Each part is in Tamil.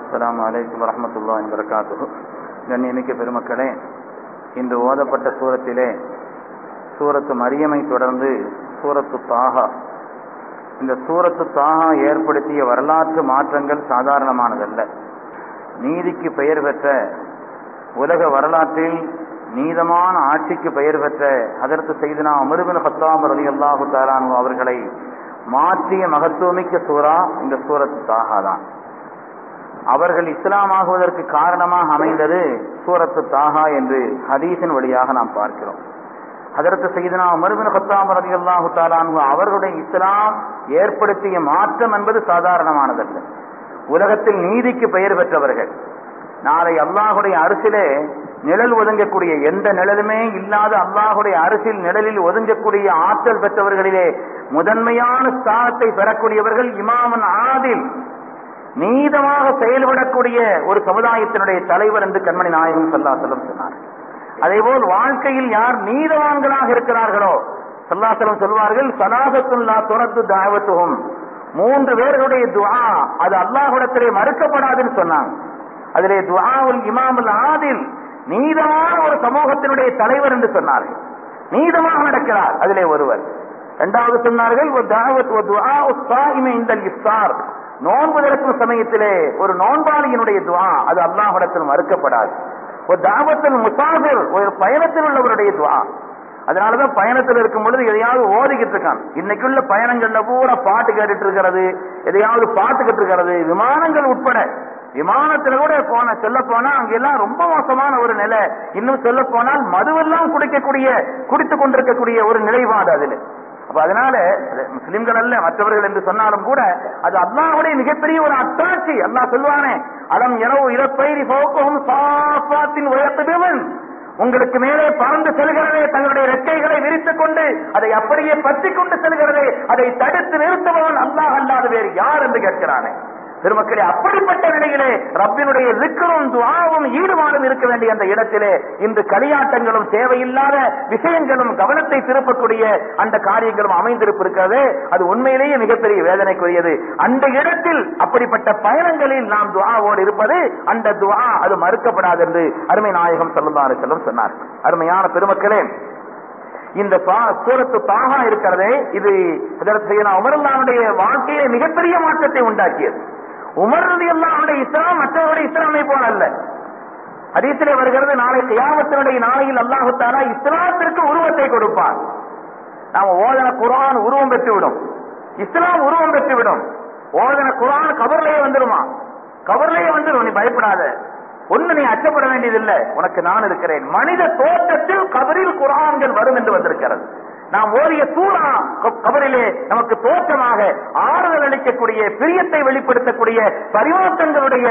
அஸ்ஸலாமு அலைக்கும் வரஹ்மத்துல்லாஹி வரகாத்துஹு கண்ணியமிக்க பெருமக்களே இன்று ஓதப்பட்ட சூரத்திலே சூரத்து மரியமை தொடர்ந்து சூரத்து தாகா இந்த சூரத்து தாகா ஏற்படுத்திய வரலாற்று மாற்றங்கள் சாதாரணமானதல்ல நீதிக்கு பெயர் பெற்ற உலக வரலாற்றில் நீதமான ஆட்சிக்கு பெயர் பெற்ற அதற்கு செய்தனா அமிர்பின் ஹத்தாம் ரலி அல்லாஹு தாலானு அவர்களை மாற்றிய மகத்துவமிக்க சூறா இந்த சூரத்து தாகா தான் அவர்கள் இஸ்லாம் ஆகுவதற்கு காரணமாக அமைந்தது சூரத்து தாகா என்று ஹதீஸின் வழியாக நாம் பார்க்கிறோம் அதற்கு செய்தனா அமர்பின் ஹத்தாம் ரலி அல்லாஹு தாலானு அவர்களுடைய இஸ்லாம் ஏற்படுத்திய மாற்றம் என்பது சாதாரணமானதல்ல உலகத்தில் நீதிக்கு பெயர் பெற்றவர்கள் நாளை அல்லாஹுடைய அரசிலே நிழல் ஒதுங்கக்கூடிய எந்த நிழலுமே இல்லாத அல்லாஹுடைய அரசில் நிழலில் ஒதுங்கக்கூடிய ஆற்றல் பெற்றவர்களிலே முதன்மையான ஸ்தானத்தை பெறக்கூடியவர்கள் இமாமன் ஆதில் நீதமாக செயல்படக்கூடிய ஒரு சமுதாயத்தினுடைய தலைவர் என்று கண்மணி நாயகம் சல்லாசலம் சொன்னார் அதேபோல் வாழ்க்கையில் யார் நீதவான்களாக இருக்கிறார்களோ சல்லாசலம் சொல்வார்கள் சனாகத்துல்லா துரத்து தாவத்துகும் மூன்று பேர்களுடைய துவா அது அல்லாஹுடத்திலே மறுக்கப்படாதுன்னு சொன்னாங்க அதிலே துவாவுல் இமாமுல் ஆதில் நீதமான ஒரு சமூகத்தினுடைய தலைவர் என்று சொன்னார்கள் நீதமாக நடக்கிறார் அதிலே ஒருவர் இரண்டாவது சொன்னார்கள் இஃப்தார் நோன்பு திறக்கும் சமயத்திலே ஒரு நோன்பாளியினுடைய துவா அது அல்லாஹிடத்தில் மறுக்கப்படாது ஒரு தாவத்தில் முசாஃபிர் ஒரு பயணத்தில் உள்ளவருடைய துவா அதனாலதான் பயணத்தில் இருக்கும் பொழுது எதையாவது ஓதிக்கிட்டு இருக்கான் இன்னைக்குள்ள பயணங்கள்ல பூரா பாட்டு கேட்டுட்டு இருக்கிறது எதையாவது பாத்துக்கிட்டு இருக்கிறது விமானங்கள் உட்பட விமானத்துல கூட போன சொல்ல போனா அங்கெல்லாம் ரொம்ப மோசமான ஒரு நிலை இன்னும் சொல்ல போனால் மதுவெல்லாம் குடிக்கக்கூடிய குடித்துக் கொண்டிருக்கக்கூடிய ஒரு நிலைப்பாடு அதுல அப்ப அதனால முஸ்லிம்கள் அல்ல மற்றவர்கள் என்று சொன்னாலும் கூட அது அல்லாஹுடைய மிகப்பெரிய ஒரு அத்தாட்சி அல்லாஹ் சொல்வானே அலம் இரவு இறப்பயிரி போக்கவும் சாப்பாத்தின் உயர்த்துபவன் உங்களுக்கு மேலே பறந்து செல்கிறதே தங்களுடைய ரெக்கைகளை விரித்துக் கொண்டு அதை அப்படியே பற்றி கொண்டு செல்கிறதே அதை தடுத்து நிறுத்துபவன் அல்லாஹ் அல்லாத வேறு யார் என்று கேட்கிறானே பெருமக்களே அப்படிப்பட்ட நிலையிலே ரப்பினுடைய ரிக்கரும் துவாவும் ஈடுபாடும் இருக்க வேண்டிய அந்த இடத்திலே இன்று களியாட்டங்களும் தேவையில்லாத விஷயங்களும் கவனத்தை திருப்பக்கூடிய அந்த காரியங்களும் அமைந்திருப்பிருக்கிறது அது உண்மையிலேயே மிகப்பெரிய வேதனைக்குரியது அந்த இடத்தில் அப்படிப்பட்ட பயணங்களில் நாம் துவாவோடு இருப்பது அந்த துவா அது மறுக்கப்படாது என்று அருமை நாயகம் சொல்லுந்தாரு செல்லும் சொன்னார் அருமையான பெருமக்களே இந்த சூரத்து தாகா இருக்கிறதே இது உமரல்லாவுடைய வாழ்க்கையிலே மிகப்பெரிய மாற்றத்தை உண்டாக்கியது உமர்றது எல்லாம் அவருடைய இஸ்லாம் மற்றவருடைய இஸ்லாமை போல அல்ல அதீசிலே வருகிறது நாளை தியாகத்தினுடைய நாளையில் அல்லாஹுத்தாரா இஸ்லாத்திற்கு உருவத்தை கொடுப்பார் நாம ஓதன குரான் உருவம் பெற்றுவிடும் இஸ்லாம் உருவம் பெற்றுவிடும் ஓதன குரான் கபர்லயே வந்துடுமா கபர்லயே வந்துடும் நீ பயப்படாத ஒண்ணு நீ அச்சப்பட வேண்டியதில்லை உனக்கு நான் இருக்கிறேன் மனித தோட்டத்தில் கபரில் குரான்கள் வரும் என்று வந்திருக்கிறது நாம் ஓதிய சூறா கபரிலே நமக்கு தோற்றமாக ஆறுதல் அளிக்கக்கூடிய பிரியத்தை வெளிப்படுத்தக்கூடிய பரிமாற்றங்களுடைய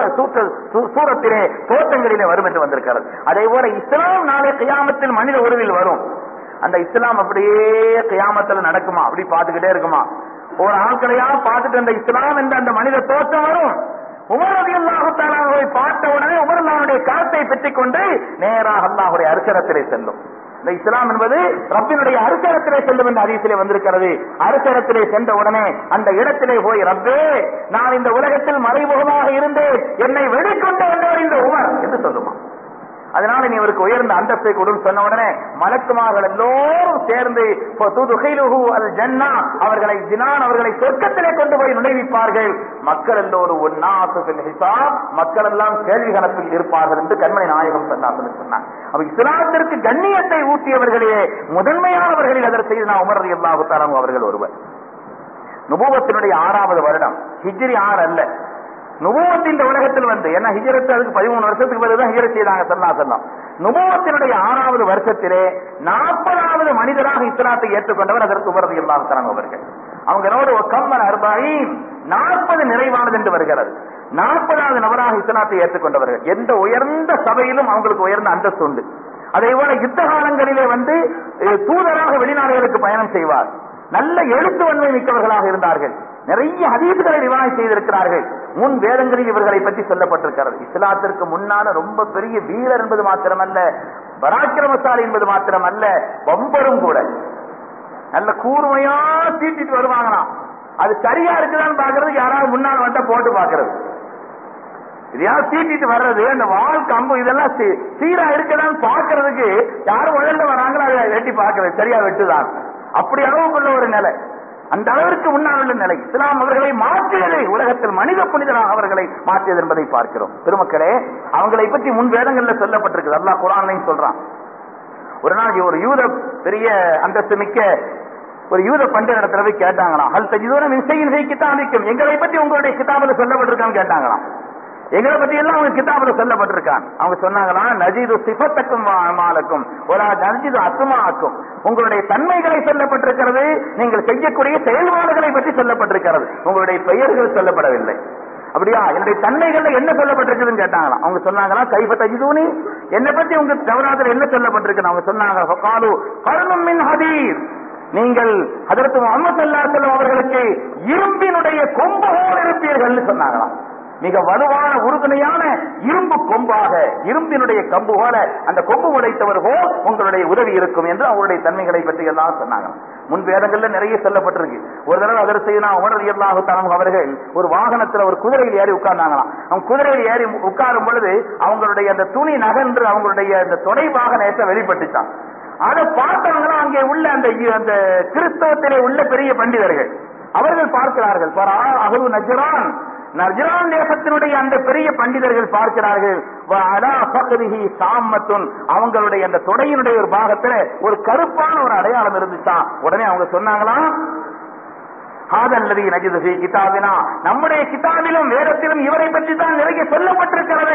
சூரத்திலே தோற்றங்களிலே வரும் என்று வந்திருக்கிறது அதே போல இஸ்லாம் நாளை கியாமத்தில் மனித உருவில் வரும் அந்த இஸ்லாம் அப்படியே கியாமத்தில் நடக்குமா அப்படி பார்த்துக்கிட்டே இருக்குமா ஒரு ஆட்களையா பார்த்துட்டு அந்த இஸ்லாம் என்ற அந்த மனித தோற்றம் வரும் உமரதி அல்லாஹுத்தாலாவை பார்த்த உடனே உமரல்லாவுடைய கருத்தை பெற்றுக் கொண்டு நேராக அல்லாஹுடைய அரிசனத்திலே செல்லும் இந்த இஸ்லாம் என்பது ரப்பினுடைய அரிசனத்திலே செல்லும் என்று அதிகத்திலே வந்திருக்கிறது அரிசனத்திலே சென்ற உடனே அந்த இடத்திலே போய் ரப்பே நான் இந்த உலகத்தில் மறைமுகமாக இருந்தேன் என்னை வெளிக்கொண்டு வந்தவர் இந்த உமர் என்று சொல்லுமா அதனால நீ அவருக்கு உயர்ந்த அந்தஸ்தை கொடுன்னு சொன்ன உடனே மலக்குமார்கள் எல்லோரும் சேர்ந்து ஜன்னா அவர்களை ஜினான் அவர்களை சொர்க்கத்திலே கொண்டு போய் நுழைவிப்பார்கள் மக்கள் எல்லோரும் ஹிசாப் மக்கள் எல்லாம் கேள்வி கணக்கில் இருப்பார்கள் என்று கண்மணி நாயகம் சொன்னார்கள் சொன்னார் அப்ப இஸ்லாத்திற்கு கண்ணியத்தை ஊட்டியவர்களே முதன்மையானவர்களில் அதற்கு செய்து நான் உமர் எல்லாஹு தரம் அவர்கள் ஒருவர் நுபுவத்தினுடைய ஆறாவது வருடம் ஹிஜ்ரி ஆறு அல்ல நுபுவத்தின் இந்த உலகத்தில் வந்து என்ன ஹிஜரத்து அதுக்கு பதிமூணு வருஷத்துக்கு பிறகுதான் ஹிஜரத் செய்தாங்க சொன்னா சொன்னோம் நுபுவத்தினுடைய ஆறாவது வருஷத்திலே நாற்பதாவது மனிதராக இஸ்லாத்தை ஏற்றுக்கொண்டவர் அதற்கு உபரது எல்லாம் தராங்க அவர்கள் அவங்களோட கம்மன் அர்பாயி நாற்பது நிறைவானது என்று வருகிறது நாற்பதாவது நபராக இஸ்லாத்தை ஏற்றுக்கொண்டவர்கள் எந்த உயர்ந்த சபையிலும் அவங்களுக்கு உயர்ந்த அந்தஸ்து உண்டு அதே போல யுத்த காலங்களிலே வந்து தூதராக வெளிநாடுகளுக்கு பயணம் செய்வார் நல்ல எழுத்து வன்மை மிக்கவர்களாக இருந்தார்கள் நிறைய ஹதீசுகளை ரிவாய் செய்திருக்கிறார்கள் முன் வேதங்களில் இவர்களை பற்றி சொல்லப்பட்டிருக்கிறது இஸ்லாத்திற்கு முன்னால ரொம்ப பெரிய வீரர் என்பது மாத்திரமல்ல பராக்கிரமசாலி என்பது மாத்திரமல்ல பம்பரும் கூட நல்ல கூர்மையா தீட்டிட்டு வருவாங்களாம் அது சரியா இருக்குதான்னு பாக்குறது யாராவது முன்னால் வந்தா போட்டு பாக்குறது இதையாவது தீட்டிட்டு வர்றது அந்த வால் கம்பு இதெல்லாம் சீ- சீரா இருக்கதான் பாக்குறதுக்கு யாரும் முதல்ல வராங்களோ அதை வெட்டி பார்க்கறது சரியா வெட்டுதான் அப்படி அளவுக்குள்ள ஒரு நிலை அந்த அளவிற்கு முன்னால் உள்ள நிலை இஸ்லாம் அவர்களை மாற்றியது உலகத்தில் மனித புனிதராக அவர்களை மாற்றியது என்பதை பார்க்கிறோம் பெருமக்களே அவங்களை பற்றி முன் வேதங்கள்ல சொல்லப்பட்டிருக்கு அல்லாஹ் குரான்லையும் சொல்றான் ஒரு நாள் ஒரு யூத பெரிய அந்தஸ்து மிக்க ஒரு யூத பண்டித இடத்துல போய் கேட்டாங்களாம் அல் தஜிதூரம் இசையின் செய் கிதாபிக்கும் எங்களை பற்றி உங்களுடைய கிதாபில் சொல்லப்பட்டிருக்கான்னு கேட்டாங்களாம் எங்களை பத்தி எல்லாம் அவங்க கிதாபில் சொல்லப்பட்டிருக்கான் அவங்க சொன்னாங்களாம் நஜீது சிபத்தக்கும் மாலக்கும் ஒரு நஜீது அசுமாக்கும் உங்களுடைய தன்மைகளை சொல்லப்பட்டிருக்கிறது நீங்கள் செய்யக்கூடிய செயல்பாடுகளை பற்றி சொல்லப்பட்டிருக்கிறது உங்களுடைய பெயர்கள் சொல்லப்படவில்லை அப்படியா என்னுடைய தன்மைகள்ல என்ன சொல்லப்பட்டிருக்குதுன்னு கேட்டாங்களாம் அவங்க சொன்னாங்களா கைஃப தஜிதூனி என்னை பத்தி உங்க தவறாதல் என்ன சொல்லப்பட்டிருக்கு அவங்க சொன்னாங்க ஃபகாலு கர்ணும் மின் ஹதீர் நீங்கள் அதற்கு முகமது சல்லாஹ் அவர்களுக்கு இரும்பினுடைய கொம்பு போல் இருப்பீர்கள் சொன்னாங்களாம் மிக வலுவான உறுதுணையான இரும்பு கொம்பாக இரும்பினுடைய கம்பு போல அந்த கொம்பு உடைத்தவர் போல் உங்களுடைய உதவி இருக்கும் என்று அவருடைய தன்மைகளை பற்றி எல்லாம் சொன்னாங்க முன் வேதங்கள்ல நிறைய சொல்லப்பட்டிருக்கு ஒரு தடவை அதர் செய்யனா உணர் எல்லாக தனம் அவர்கள் ஒரு வாகனத்துல ஒரு குதிரையில் ஏறி உட்கார்ந்தாங்களாம் அவங்க குதிரையில் ஏறி உட்காரும் பொழுது அவங்களுடைய அந்த துணி நகன்று அவங்களுடைய அந்த தொடை வாகனத்தை வெளிப்பட்டுச்சான் அதை பார்த்தவங்களும் அங்கே உள்ள அந்த அந்த கிறிஸ்தவத்திலே உள்ள பெரிய பண்டிதர்கள் அவர்கள் பார்க்கிறார்கள் பரா அகரு நஜரான் நஜரான் தேசத்தினுடைய அந்த பெரிய பண்டிதர்கள் பார்க்கிறார்கள் வ அலா ஃபக்ரிஹி சாம்மத்துன் அவங்களுடைய அந்த தொடையினுடைய ஒரு பாகத்துல ஒரு கருப்பான ஒரு அடையாளம் இருந்துச்சான் உடனே அவங்க சொன்னாங்களாம் ஹாதல்லதி நஜிது ஃபீ கிதாபினா நம்முடைய கிதாபிலும் வேதத்திலும் இவரை பற்றி தான் நிறைய சொல்லப்பட்டிருக்கிறது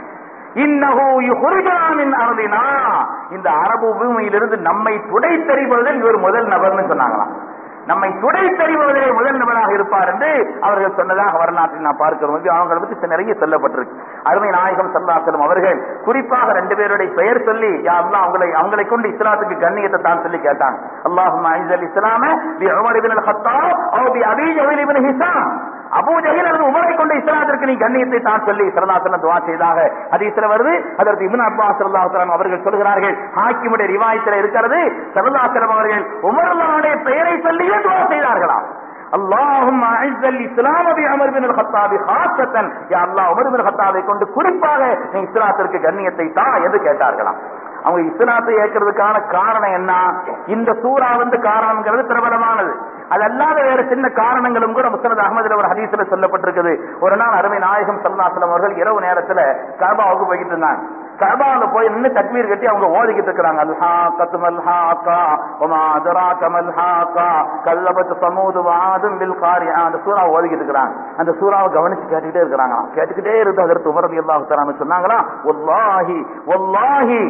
இன்னஹு யுஹ்ரிஜுனா மின் அர்தினா இந்த அரபு பூமியிலிருந்து நம்மை துடை தெரிவதில் இவர் முதல் நபர்னு சொன்னாங்களாம் நம்மை துடை தெரிவதிலே முதல் நபராக இருப்பார் என்று அவர்கள் சொன்னதாக வரலாற்றில் நான் பார்க்கிறோம் இது அவங்களை பற்றி நிறைய சொல்லப்பட்டிருக்கு அருமை நாயகம் சல்லாசலம் அவர்கள் குறிப்பாக ரெண்டு பேருடைய பெயர் சொல்லி யா அல்லாஹ் அவங்களை அவங்களை கொண்டு இஸ்லாத்துக்கு கண்ணியத்தை தான் சொல்லி கேட்டாங்க அல்லாஹும் அல் இஸ்லாம பி உமர் இப்னு கத்தாப் அவ் பி அபீ ஜஹல் இப்னு ஹிசாம் அபூ ஜஹல் அல்லது உமரை கொண்ட இஸ்லாத்திற்கு நீ கண்ணியத்தை தான் சொல்லி சரதாசனம் துவா செய்தாக ஹதீஸ்ல வருது அதற்கு இப்னு அப்பாஸ் ஸல்லல்லாஹு அலைஹி அவர்கள் சொல்கிறார்கள் ஹாக்கிமுடைய ரிவாயத்தில் இருக்கிறது சரதாசனம் அவர்கள் உமருல்லாஹுடைய பெயரை சொல்லியே துவா செய்தார்களாம் اللهم اعز الاسلام بعمر بن الخطاب خاصه يا الله உமர் பின் கத்தாபை கொண்டு குறிப்பாக நீ இஸ்லாத்திற்கு கண்ணியத்தை தா என்று கேட்டார்களாம் அவங்க இஸ்லாத்தை ஏற்கிறதுக்கான காரணம் என்ன இந்த சூறா வந்து காரணம்ங்கிறது பிரபலமானது அது அல்லாத வேற சின்ன காரணங்களும் கூட முஸ்னத் அகமதுல ஒரு ஹதீஸ்ல சொல்லப்பட்டிருக்குது ஒரு நாள் அருமை நாயகம் சல்லாசலம் அவர்கள் இரவு நேரத்துல கர்பாவுக்கு போய்கிட்டு இருந்தாங்க கர்பாவுல போய் நின்று தக்மீர் கட்டி அவங்க ஓதிக்கிட்டு இருக்கிறாங்க அல்ஹா கத்துமல் ஹாக்கா ஒமா அதரா கமல் ஹாக்கா கல்லபத்து சமூது வாதும் பில் காரியா அந்த சூறா ஓதிக்கிட்டு இருக்கிறாங்க அந்த சூறாவை கவனிச்சு கேட்டுக்கிட்டே இருக்கிறாங்க கேட்டுக்கிட்டே இருந்து அதற்கு உமரதி அல்லாஹு தரான்னு சொன்னாங்களா ஒல்லாஹி ஒல்லாஹி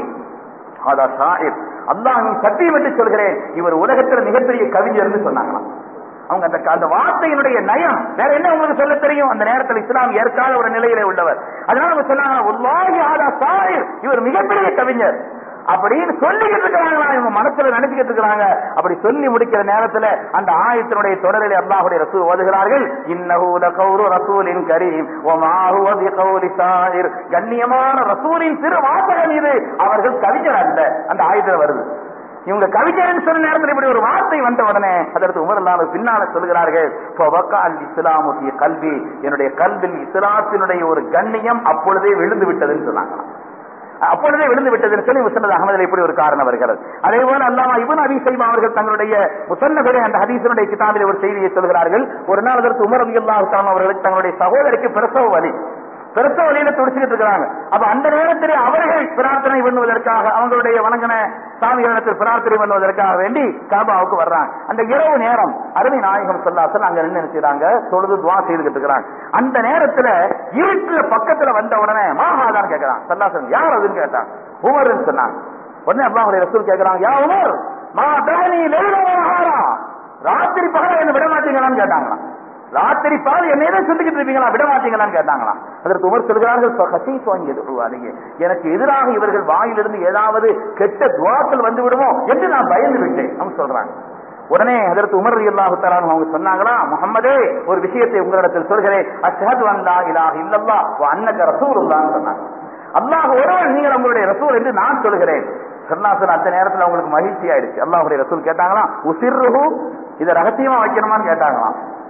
அதா ஷாயிர் அல்லாஹ் நீ சத்தியம் விட்டு சொல்கிறேன் இவர் உலகத்துல மிகப்பெரிய கவிஞர்னு சொன்னாங்களாம் அவங்க அந்த அந்த வார்த்தையினுடைய நயம் வேற என்ன உங்களுக்கு சொல்ல தெரியும் அந்த நேரத்தில் இஸ்லாம் ஏற்காத ஒரு நிலையிலே உள்ளவர் அதனால அவங்க சொன்னாங்க "வல்லாஹி ஹாதா ஷாயிர் இவர் மிகப்பெரிய கவிஞர் அப்படின்னு சொல்லிக்கிட்டு இருக்கிறாங்களா இவங்க மனசுல நினைச்சுக்கிட்டு இருக்கிறாங்க அப்படி சொல்லி முடிக்கிற நேரத்துல அந்த ஆயத்தினுடைய தொடரில் அல்லாஹுடைய ரசூல் ஓதுகிறார்கள் இன்னஹு லகௌரு ரசூலின் கரீம் வமா ஹுவ பிகௌலி ஷாயிர் கண்ணியமான ரசூலின் திரு வாசகன் இது அவர்கள் கவிஞர் அல்ல அந்த ஆயத்துல வருது இவங்க கவிஞர்னு சொன்ன நேரத்தில் இப்படி ஒரு வார்த்தை வந்த உடனே அதற்கு உமர் அல்லாஹ் பின்னால சொல்கிறார்கள் "ஃபவகஅல் இஸ்லாமு ஃபீ கல்வி என்னுடைய கல்வில் இஸ்லாத்தினுடைய ஒரு கண்ணியம் அப்பொழுதே விழுந்து விட்டதுன்னு சொன்னாங்க அப்பொழுதே விழுந்து விட்டதுன்னு சொல்லி முசன்னத் அகமதுல இப்படி ஒரு காரணம் வருகிறது அதே போல அல்லாமா இவன் அபி சைமா அவர்கள் தங்களுடைய முசன்னபரை அந்த ஹதீசனுடைய கிதாபில் ஒரு செய்தியை சொல்கிறார்கள் ஒரு நாள் அதற்கு உமர் அபி அல்லாஹ் அவர்களுக்கு தங்களுடைய சகோதரிக்கு பிரசவ வலி பிரசவ வழியில துடிச்சுக்கிட்டு இருக்கிறாங்க அப்ப அந்த நேரத்திலே அவர்கள் பிரார்த்தனை பண்ணுவதற்காக அவங்களுடைய வணங்கின சாமிகளிடத்தில் பிரார்த்தனை பண்ணுவதற்காக வேண்டி காபாவுக்கு வர்றாங்க அந்த இரவு நேரம் அருமை நாயகம் சொல்லாசல் அங்க நின்று நினைச்சாங்க தொழுது துவா செய்துகிட்டு இருக்கிறாங்க அந்த நேரத்துல இருட்டுல பக்கத்துல வந்த உடனே மாஹாதான் கேட்கிறான் சல்லாசன் யார் அதுன்னு கேட்டான் உமர்னு சொன்னாங்க உடனே அல்லாஹுடைய ரசூல் கேட்கிறாங்க யா உமர் மா தகனி லெய்லா ராத்திரி பகல என்ன விட மாட்டீங்களான்னு கேட்டாங்களாம் ராத்திரி பால் என்ன சொல்லிக்கிட்டு இருப்பீங்களா விட மாட்டீங்களான்னு கேட்டாங்களாம் அதற்கு உமர் சொல்கிறார்கள் கசி துவங்கியது எனக்கு எதிராக இவர்கள் வாயிலிருந்து ஏதாவது கெட்ட துவாக்கள் வந்து விடுமோ என்று நான் பயந்து விட்டேன் அவங்க சொல்றாங்க உடனே அதற்கு உமர் அல்லாஹு தலான் அவங்க சொன்னாங்களா முகம்மதே ஒரு விஷயத்தை உங்களிடத்தில் சொல்கிறேன் அஷ்ஹது அல்லா இலாஹ இல்லல்லா வ அன்னக ரசூலுல்லாஹ்னு சொன்னாங்க அல்லாஹ் ஒருவன் நீங்கள் உங்களுடைய ரசூல் என்று நான் சொல்கிறேன் சன்னாசன் அந்த நேரத்தில் அவங்களுக்கு மகிழ்ச்சி ஆயிடுச்சு அல்லாஹுடைய ரசூல் கேட்டாங்களா உசிர்ருஹு இதை ரகசியமா வைக்கணுமான்னு கேட்டாங்களாம்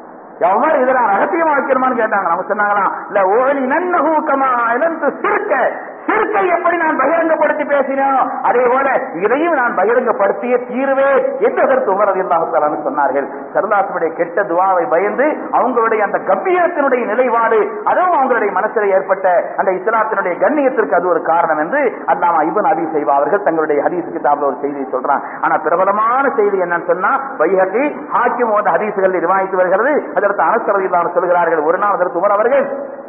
உமர் இதை நான் ரகசியமா வைக்கணுமான்னு கேட்டாங்க அவங்க சொன்னாங்களாம் இல்ல ஓலி நன்னஹு கமா இழந்து சிறுக்க சிறுக்கை எப்படி நான் பகிரங்கப்படுத்தி பேசினோம் அதே போல இதையும் நான் பகிரங்கப்படுத்திய தீர்வே என்று அதற்கு உமர் அல்லாஹு சொன்னார்கள் சரதாசுடைய கெட்ட துவாவை பயந்து அவங்களுடைய அந்த கம்பீரத்தினுடைய நிலைப்பாடு அதுவும் அவங்களுடைய மனசில் ஏற்பட்ட அந்த இஸ்லாத்தினுடைய கண்ணியத்திற்கு அது ஒரு காரணம் என்று அல்லாமா இபன் அபி செய்வா அவர்கள் தங்களுடைய ஹதீஸ் கிதாப்ல ஒரு செய்தியை சொல்றாங்க ஆனா பிரபலமான செய்தி என்னன்னு சொன்னா பைஹகி ஹாக்கிம் போன்ற ஹதீசுகள் நிர்வாகித்து வருகிறது அதற்கு அனசரதியில்லாமல் சொல்கிறார்கள் ஒரு நாள் அதற்கு உமர் அவர்கள்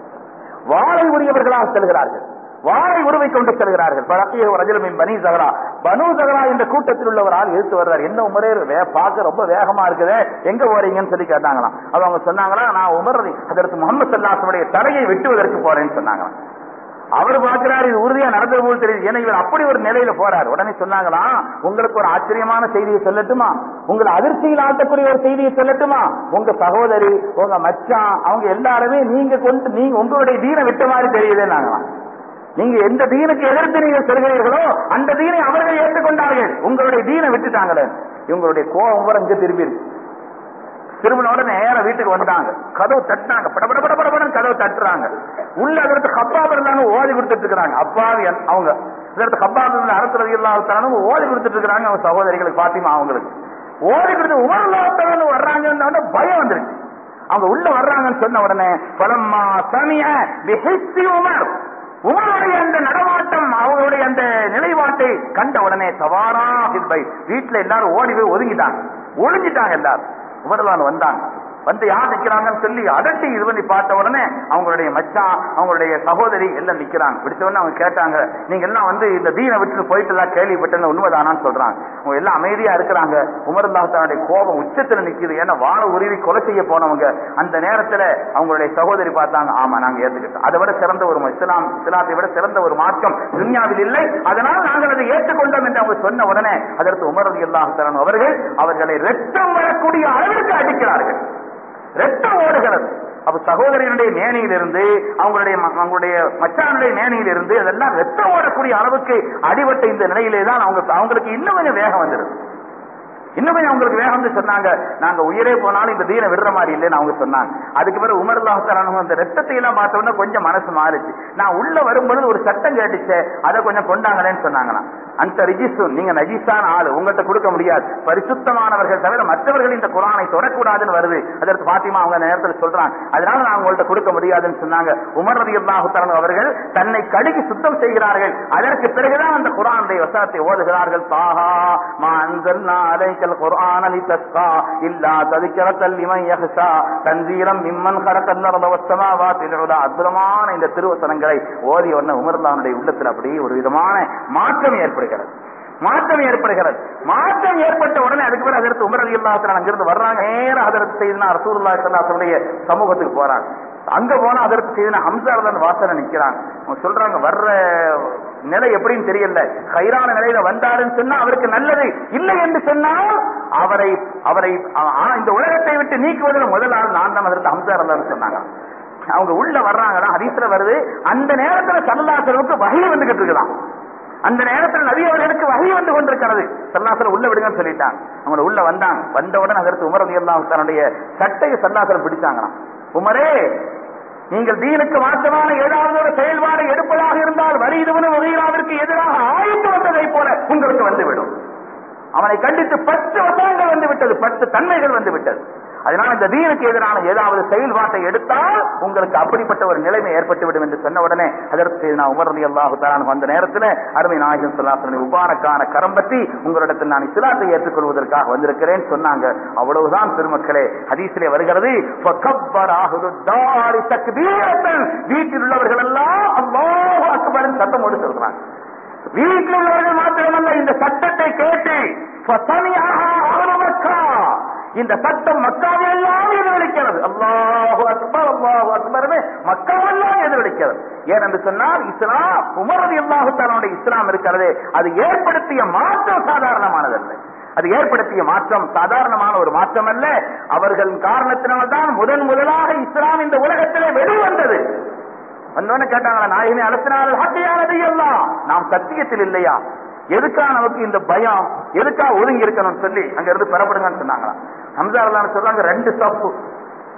வாழை உரியவர்களாக செல்கிறார்கள் வாழை உருவை கொண்டு செல்கிறார்கள் பழக்கிய ரஜலமின் பனி சகரா பனு சகரா என்ற கூட்டத்தில் உள்ள ஒரு ஆள் எழுத்து வர்றார் என்ன உமரே வே- பார்க்க ரொம்ப வேகமா இருக்குது எங்க போறீங்கன்னு சொல்லி கேட்டாங்களாம் அது அவங்க சொன்னாங்களா நான் உமர் அதற்கு முகமது சல்லாசனுடைய தலையை வெட்டுவதற்கு போறேன்னு சொன்னாங்களாம் அவர் பார்க்கிறார் இது உறுதியா நடந்தது போல் தெரியுது ஏன்னா இவர் அப்படி ஒரு நிலையில போறார் உடனே சொன்னாங்களா உங்களுக்கு ஒரு ஆச்சரியமான செய்தியை சொல்லட்டுமா உங்களை அதிர்ச்சியில் ஆட்டக்கூடிய ஒரு செய்தியை சொல்லட்டுமா உங்க சகோதரி உங்க மச்சான் அவங்க எல்லாருமே நீங்க கொண்டு நீங்க உங்களுடைய தீனை விட்ட மாதிரி தெரியுது நாங்களாம் நீங்க எந்த தீனுக்கு எதிர்த்து நீங்க செல்கிறீர்களோ அந்த தீனை அவர்கள் ஏற்றுக்கொண்டார்கள் உங்களுடைய தீனை விட்டுட்டாங்களே இவங்களுடைய கோபம் கூட இங்க திரும்பி இருக்கு திரும்பின உடனே நேர வீட்டுக்கு வந்தாங்க கதவு தட்டினாங்க படபட படபடன்னு கதவு தட்டுறாங்க உள்ள அதற்கு கப்பாப் இருந்தாங்க ஓதி கொடுத்துட்டு இருக்காங்க அப்பாவி அன்- அவங்க இதற்கு கப்பாப் இருந்த அரசு இல்லாத்தாலும் ஓதி கொடுத்துட்டு இருக்காங்க அவங்க சகோதரிகளுக்கு பாத்திமா அவங்களுக்கு ஓதி கொடுத்து உமர்லாத்தாலும் வர்றாங்கன்னு பயம் வந்துருச்சு அவங்க உள்ள வர்றாங்கன்னு சொன்ன உடனே பலம்மா சமிய பிஹிஸ்ஸி உமர் உமருடைய அந்த நடமாட்டம் அவங்களுடைய அந்த நிலைப்பாட்டை கண்ட உடனே சவாரா ஹிப்பை வீட்டுல எல்லாரும் ஓடி போய் ஒதுங்கிட்டாங்க ஒளிஞ்சிட்டாங்க எல்லாரும் உமர்லான் வந்தாங்க வந்து யார் நிக்கிறாங்கன்னு சொல்லி அதட்டி இது பண்ணி பார்த்த உடனே அவங்களுடைய மச்சான் அவங்களுடைய சகோதரி எல்லாம் நிக்கிறாங்க பிடிச்ச உடனே அவங்க கேட்டாங்க நீங்க எல்லாம் வந்து இந்த தீனை விட்டு போயிட்டு எல்லாம் கேள்விப்பட்டேன்னு உண்மைதானான்னு சொல்றாங்க அவங்க எல்லாம் அமைதியா இருக்கிறாங்க உமர்லாஹ் தன்னுடைய கோபம் உச்சத்துல நிக்குது ஏன்னா வாழ உருவி கொலை செய்ய போனவங்க அந்த நேரத்துல அவங்களுடைய சகோதரி பார்த்தாங்க ஆமா நாங்க ஏத்துக்கிட்டோம் அதை விட சிறந்த ஒரு ம- இஸ்லாம் இஸ்லாத்தை விட சிறந்த ஒரு மார்க்கம் துன்யாவில் இல்லை அதனால் நாங்கள் அதை ஏற்றுக்கொண்டோம் என்று அவங்க சொன்ன உடனே அதற்கு உமரது அல்லாஹ் அவர்கள் அவர்களை ரத்தம் வரக்கூடிய அளவிற்கு அடிக்கிறார்கள் ரத்தம் ஓடுகிறது அப்ப சகோதரியினுடைய மேனியிலிருந்து அவங்களுடைய ம- அவங்களுடைய மச்சானுடைய மேனியிலிருந்து அதெல்லாம் ரத்தம் ஓடக்கூடிய அளவுக்கு அடிபட்ட இந்த நிலையிலே தான் அவங்க அவங்களுக்கு இன்னும் கொஞ்சம் வேகம் வந்துருது இன்னும் கொஞ்சம் அவங்களுக்கு வேகம் வந்து சொன்னாங்க நாங்க உயிரே போனாலும் இந்த தீனை விடுற மாதிரி இல்லைன்னு அவங்க சொன்னாங்க அதுக்கு பிறகு உமர் அல்லாஹாலும் அந்த ரத்தத்தை எல்லாம் பார்த்த உடனே கொஞ்சம் மனசு மாறுச்சு நான் உள்ள வரும்பொழுது ஒரு சட்டம் கேட்டுச்சே அதை கொஞ்சம் கொண்டாங்களேன்னு சொன்னாங்களாம் அந்த ரிஜிஸ்டர் நீங்க நஜிஸான ஆளு உங்கள்கிட்ட கொடுக்க முடியாது பரிசுத்தமானவர்கள் தவிர மற்றவர்கள் இந்த குரானை தொடக்கூடாதுன்னு வருது அதற்கு பாத்திமா அவங்க அந்த நேரத்தில் சொல்றாங்க அதனால நான் உங்கள்ட்ட கொடுக்க முடியாதுன்னு சொன்னாங்க உமர் ரதி அல்லாஹு அவர்கள் தன்னை கழுகி சுத்தம் செய்கிறார்கள் அதற்கு பிறகுதான் அந்த குரானுடைய வசனத்தை ஓதுகிறார்கள் தாஹா மா அன்சல்னா அலைக்கல் குர்ஆன லிதஸ்கா இல்லா தذكرةً لمن يخشى தன்சீலம் மிம்மன் خلقنا الارض والسماوات العلى அற்புதமான இந்த திருவசனங்களை ஓதிய உடனே உமர்லானுடைய உள்ளத்தில் அப்படியே ஒரு விதமான மாற்றம் ஏற்படுகிறது மாற்றம் ஏற்படுகிறது மாற்றம் ஏற்பட்ட உடனே அதுக்கு பிறகு அதற்கு உமர் அலி அல்லாஹ் அங்கிருந்து வர்றாங்க நேரம் அதற்கு செய்தினா ரசூலுல்லாஹி ஸல்லல்லாஹு அலைஹி வஸல்லம் சமூகத்துக்கு போறாங்க அங்க போனா அதற்கு செய்தினா ஹம்சாரதன் வாசனை நிக்கிறாங்க அவங்க சொல்றாங்க வர்ற நிலை எப்படின்னு தெரியல கைரான நிலையில வந்தாருன்னு சொன்னா அவருக்கு நல்லது இல்லை என்று சொன்னால் அவரை அவரை ஆ, இந்த உலகத்தை விட்டு நீக்குவதில் முதல் ஆள் நான் தான் அதற்கு ஹம்சாரதன் சொன்னாங்க அவங்க உள்ள வர்றாங்கன்னா ஹதீஸ்ல வருது அந்த நேரத்துல சல்லாசலுக்கு வகை வந்துகிட்டு இருக்குதான் அந்த நேரத்தில் நபி அவர்களுக்கு வகை வந்து கொண்டிருக்கிறது சல்லாசலம் உள்ள விடுங்கன்னு சொல்லிட்டாங்க அவங்க உள்ள வந்தாங்க வந்தவுடன் அதற்கு உமர் எல்லாம் தன்னுடைய சட்டையை சல்லாசலம் பிடிச்சாங்களாம் உமரே நீங்கள் தீனுக்கு மாற்றமான ஏதாவது ஒரு செயல்பாடு எடுப்பதாக இருந்தால் வலிதுவனு வகையிலாவிற்கு எதிராக ஆய்ந்து வந்ததை போல உங்களுக்கு வந்துவிடும் அவனை கண்டித்து பத்து வசனங்கள் வந்து விட்டது பத்து தன்மைகள் வந்து விட்டது அதனால இந்த தீனுக்கு எதிரான ஏதாவது செயல்பாட்டை எடுத்தால் உங்களுக்கு அப்படிப்பட்ட ஒரு நிலைமை ஏற்பட்டுவிடும் என்று சொன்ன உடனே அதற்கு நான் உமர் ரலி அல்லாஹு தஆலா வந்த நேரத்தில் அருமை நாயகம் ஸல்லல்லாஹு உபாரக்கான கரம் பற்றி உங்களிடத்தில் நான் இஸ்லாத்தை ஏற்றுக்கொள்வதற்காக வந்திருக்கிறேன் சொன்னாங்க அவ்வளவுதான் பெருமக்களே ஹதீஸிலே வருகிறது ஃபகப்பர அஹ்லு தாரி தக்பீரத்தன் வீட்டில் உள்ளவர்கள் எல்லாம் அல்லாஹு அக்பர்னு சத்தமோடு சொல்றாங்க வீட்டில் உள்ளவர்கள் மாத்திரமல்ல இந்த சட்டத்தை கேட்டு ஃபசமிஅஹா அஹ்லு மக்கா இந்த சட்டம் மக்காவெல்லாம் எதிரொலிக்கிறது அல்லாஹு அக்பர் அல்லாஹு அக்பர்னு மக்காவெல்லாம் எதிரொலிக்கிறது ஏனென்று சொன்னால் இஸ்லாம் உமரது அல்லாஹு தன்னுடைய இஸ்லாம் இருக்கிறது அது ஏற்படுத்திய மாற்றம் சாதாரணமானதல்ல அது ஏற்படுத்திய மாற்றம் சாதாரணமான ஒரு மாற்றம் அல்ல அவர்கள் காரணத்தினால்தான் முதன் முதலாக இஸ்லாம் இந்த உலகத்திலே வெளிவந்தது வந்தோன்னு கேட்டாங்களா நாயகனே அலசினால் ஹத்தியானது எல்லாம் நாம் சத்தியத்தில் இல்லையா எதுக்கா நமக்கு இந்த பயம் எதுக்கா ஒதுங்கி இருக்கணும்னு சொல்லி அங்க இருந்து பெறப்படுங்கன்னு சொன்னாங்களா ஹம்சாரலான்னு சொல்றாங்க ரெண்டு சப்பு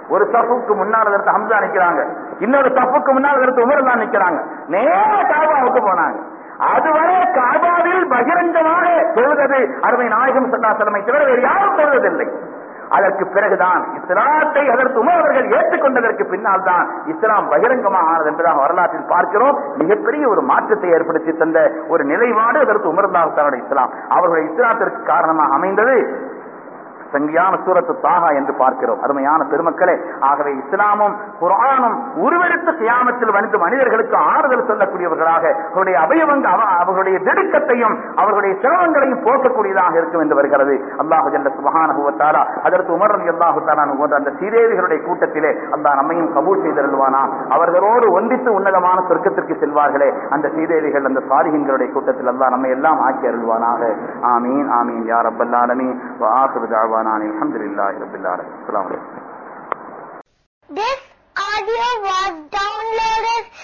ஒரு சஃபுக்கு முன்னால் எடுத்து ஹம்சா நிக்கிறாங்க இன்னொரு சஃபுக்கு முன்னால் எடுத்து உமர் தான் நிக்கிறாங்க நேர காபாவுக்கு போனாங்க அதுவரை காபாவில் பகிரங்கமாக தொழுவது அருமை நாயகம் சல்லாசலமை தவிர வேறு யாரும் தொழுவதில்லை அதற்கு பிறகுதான் இஸ்லாத்தை அதற்கு உமர் அவர்கள் ஏற்றுக்கொண்டதற்கு பின்னால் தான் இஸ்லாம் பகிரங்கமாக ஆனது என்பதாக வரலாற்றில் பார்க்கிறோம் மிகப்பெரிய ஒரு மாற்றத்தை ஏற்படுத்தி தந்த ஒரு நிலைப்பாடு அதற்கு உமர்ந்தாவுடைய இஸ்லாம் அவர்களுடைய இஸ்லாத்திற்கு காரணமாக அமைந்தது சங்கியான சூரத்து தாகா என்று பார்க்கிறோம் அருமையான பெருமக்களே ஆகவே இஸ்லாமும் குரானும் உருவெடுத்து கியாமத்தில் வந்து மனிதர்களுக்கு ஆறுதல் சொல்லக்கூடியவர்களாக அவருடைய அபயவங்க அவ- அவர்களுடைய திடுக்கத்தையும் அவர்களுடைய சிரமங்களையும் போக்கக்கூடியதாக இருக்கும் என்று வருகிறது அல்லாஹு ஜல்ல சுபஹானஹுவத்தாரா அதற்கு உமர் ரலி அல்லாஹு தாலானு போன்ற அந்த சீதேவிகளுடைய கூட்டத்திலே அல்லாஹ் நம்மையும் கபூல் செய்திருவானா அவர்களோடு ஒன்றித்து உன்னதமான சொர்க்கத்திற்கு செல்வார்களே அந்த சீதேவிகள் அந்த சாலிகங்களுடைய கூட்டத்தில் அல்லாஹ் நம்மை எல்லாம் ஆக்கி அருள்வானாக ஆமீன் ஆமீன் யா ரப்பல் ஆலமீன் வ ஆகிரு தஅவானா அல்ஹம்துலில்லாஹி ரப்பில் ஆலமீன் அஸ்ஸலாமு அலைக்கும் This audio was downloaded